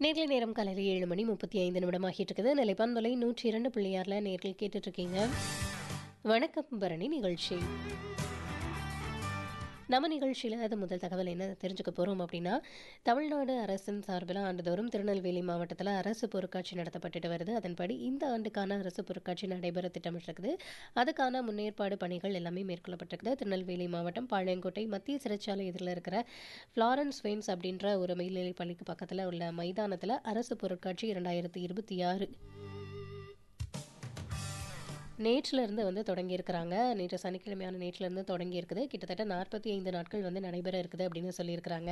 நேர்களை நேரம் காலையில் ஏழு மணி முப்பத்தி ஐந்து நிமிடமாகிட்டு இருக்குது நிலைப்பான்மலை நூற்றி இரண்டு புள்ளியாரில் நேர்கள் கேட்டுட்டு இருக்கீங்க வணக்கம் பரணி நிகழ்ச்சி நம்ம நிகழ்ச்சியில் அது முதல் தகவல் என்ன தெரிஞ்சுக்க போகிறோம் அப்படின்னா தமிழ்நாடு அரசின் சார்பில் ஆண்டுதோறும் திருநெல்வேலி மாவட்டத்தில் அரசு பொருட்காட்சி நடத்தப்பட்டுட்டு வருது அதன்படி இந்த ஆண்டுக்கான அரசு பொருட்காட்சி நடைபெற திட்டமிட்டிருக்குது அதுக்கான முன்னேற்பாடு பணிகள் எல்லாமே மேற்கொள்ளப்பட்டிருக்குது திருநெல்வேலி மாவட்டம் பாளையங்கோட்டை மத்திய சிறைச்சாலை எதிரில் இருக்கிற ஃப்ளாரன்ஸ் வெயின்ஸ் அப்படின்ற ஒரு மேல்நிலைப் பள்ளிக்கு பக்கத்தில் உள்ள மைதானத்தில் அரசு பொருட்காட்சி இரண்டாயிரத்தி இருபத்தி ஆறு நேற்றிலிருந்து வந்து தொடங்கியிருக்கிறாங்க நேற்று சனிக்கிழமையான நேற்றிலிருந்து தொடங்கி இருக்குது கிட்டத்தட்ட நாற்பத்தி ஐந்து நாட்கள் வந்து நடைபெற இருக்குது அப்படின்னு சொல்லியிருக்கிறாங்க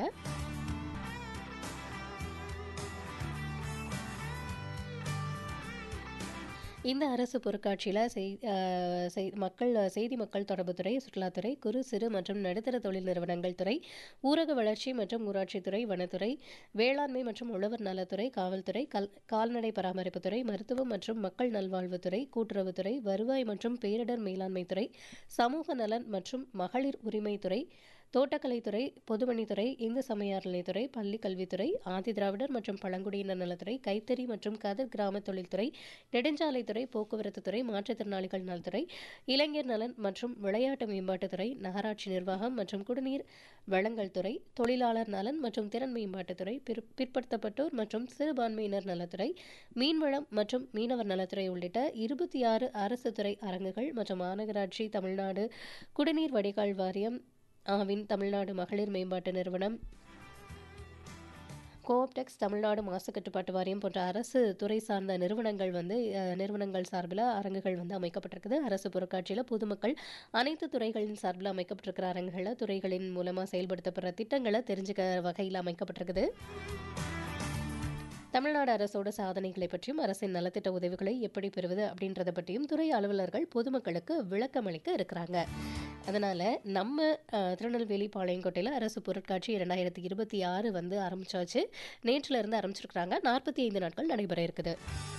இந்த அரசு பொருட்காட்சியில் செய் அஹ் செய்- மக்கள் செய்தி மக்கள் தொடர்புத்துறை சுற்றுலாத்துறை குறு சிறு மற்றும் நடுத்தர தொழில் நிறுவனங்கள் துறை ஊரக வளர்ச்சி மற்றும் ஊராட்சித்துறை வனத்துறை வேளாண்மை மற்றும் உழவர் நலத்துறை காவல்துறை கல் கால்நடை பராமரிப்புத்துறை மருத்துவம் மற்றும் மக்கள் நல்வாழ்வுத்துறை கூட்டுறவுத்துறை வருவாய் மற்றும் பேரிடர் மேலாண்மை துறை சமூக நலன் மற்றும் மகளிர் உரிமைத்துறை தோட்டக்கலைத்துறை பொதுப்பணித்துறை இந்து சமய அறநிலைத்துறை பள்ளி கல்வித்துறை ஆதிதிராவிடர் மற்றும் பழங்குடியினர் நலத்துறை கைத்தறி மற்றும் கதர் கிராம தொழில்துறை நெடுஞ்சாலைத்துறை போக்குவரத்துத்துறை மாற்றுத்திறனாளிகள் நலத்துறை இளைஞர் நலன் மற்றும் விளையாட்டு மேம்பாட்டுத்துறை நகராட்சி நிர்வாகம் மற்றும் குடிநீர் வழங்கல் துறை தொழிலாளர் நலன் மற்றும் திறன் மேம்பாட்டுத்துறை பிற்- பிற்படுத்தப்பட்டோர் மற்றும் சிறுபான்மையினர் நலத்துறை மீன்வளம் மற்றும் மீனவர் நலத்துறை உள்ளிட்ட இருபத்தி ஆறு அரசு துறை அரங்குகள் மற்றும் மாநகராட்சி தமிழ்நாடு குடிநீர் வடிகால் வாரியம் ஆவின் தமிழ்நாடு மகளிர் மேம்பாட்டு நிறுவனம் கோஆப்டெக்ஸ் தமிழ்நாடு மாசு கட்டுப்பாட்டு வாரியம் போன்ற அரசு துறை சார்ந்த நிறுவனங்கள் வந்து அஹ், நிறுவனங்கள் சார்பில் அரங்குகள் வந்து அமைக்கப்பட்டிருக்குது அரசு பொருட்காட்சியில் பொதுமக்கள் அனைத்து துறைகளின் சார்பில் அமைக்கப்பட்டிருக்கிற அரங்குகளில் துறைகளின் மூலமாக செயல்படுத்தப்படுற திட்டங்களை தெரிஞ்சுக்க வகையில் அமைக்கப்பட்டிருக்குது தமிழ்நாடு அரசோட சாதனைகளை பற்றியும் அரசின் நலத்திட்ட உதவிகளை எப்படி பெறுவது அப்படின்றத பற்றியும் துறை அலுவலர்கள் பொதுமக்களுக்கு விளக்கமளிக்க இருக்கிறாங்க அதனால் நம்ம அஹ், திருநெல்வேலி பாளையங்கோட்டையில் அரசு பொருட்காட்சி இரண்டாயிரத்தி இருபத்தி ஆறு வந்து ஆரம்பிச்சாச்சு நேற்றுல இருந்து ஆரம்பிச்சிருக்கிறாங்க நாற்பத்தி ஐந்து நாட்கள் நடைபெற இருக்குது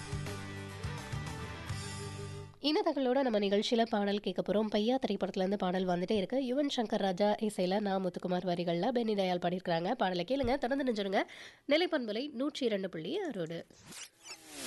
இந்த தகவலோட நம்ம நிகழ்ச்சியில் பாடல் கேட்க போகிறோம் பையா திரைப்படத்துலேருந்து பாடல் வந்துட்டே இருக்கு யுவன் சங்கர் ராஜா இசையில் நா முத்துக்குமார் வரிகளில் பென்னி தயாள் பாடியிருக்கிறாங்க பாடலை கேளுங்க தொடர்ந்து நினைச்சிருங்க நிலைப்பண்பலை நூற்றி இரண்டு புள்ளி அறுபது